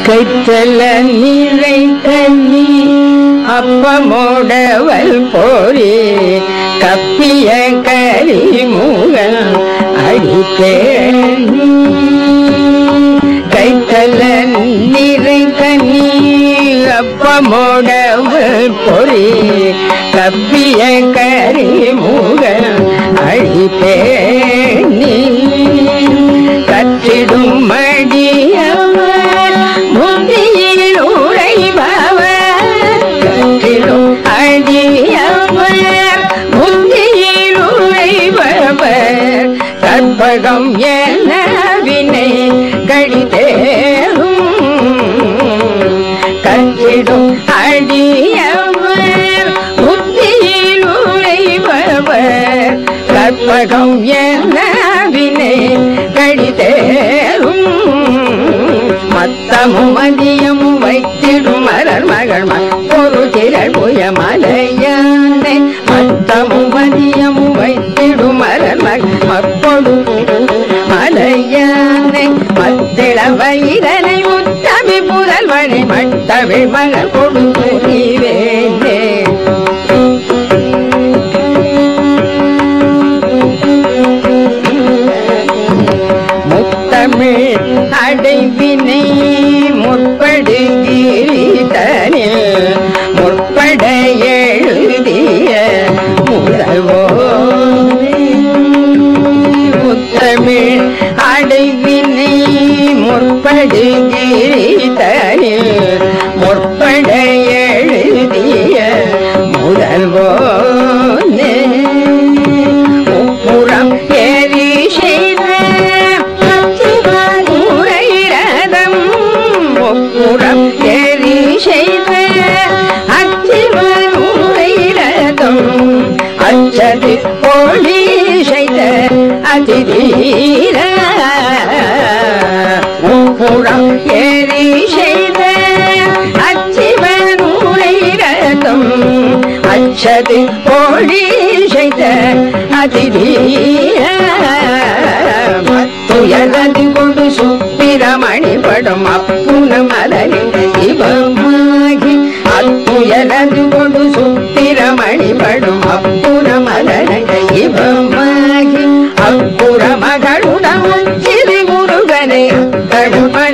கைத்தல நீரை கண்ணி அப்பமோடவல் போரி கப்பிய கரி மூகன் அடிப்பேணி கைத்தல நீரை கண்ணி அப்பமோடவல் பொறி கப்பிய கரி மூகன் அடிப்பேணி கற்றிடும் மடியவர் புத்தியில் உழைபவர் கற்றிடும் அடியவர் புத்தியில் உழைபவர் கற்பகம் என வினை கடிதேறும் கற்றிடும் அடியவர் புத்தியில் உழைபவர் கற்பகம் என வினை கடிதேறும் மத்தமும் மதியமும் வைத்திடும் மலர் மகள் ஒரு திரள் புய மலையானை மத்தமும் மதியமும் வைத்திடும் மலர் மகள் மப்பொடு மலையானை மத்திள வயிறனை முத்தமி புதல்வனை மட்டவிழ் மகள் கொடுத்து வேண்டே முத்தமிழ் அடைவினை முற்படுகிறீதனில் முற்பட எழுதிய முதல்வோ முத்தமிழ் அடைவினை முற்படுகிறீதனில் முற்பட எழுதிய முதல்வோனே உப்புறம் ஏறி செய்த உரைரதம் ஒப்புறம் ஏறி செய்த அச்சிவன் உரைரதம் அச்சது ஒளி செய்த அதிதீர உப்புறம் ஏறி செய்த அச்சிவன் உரைரதம் அச்சது ஒளி செய்த அதிதீர துயரது கொண்டு சுப்பிரமணி படும் அப்புன மலரின் இவமாகி அத்துயரது கொண்டு சுப்பிரமணி படும் அப்புன மலரின் இவமாகி அப்புற மகளுடன் சிறு முருகனை கடுமை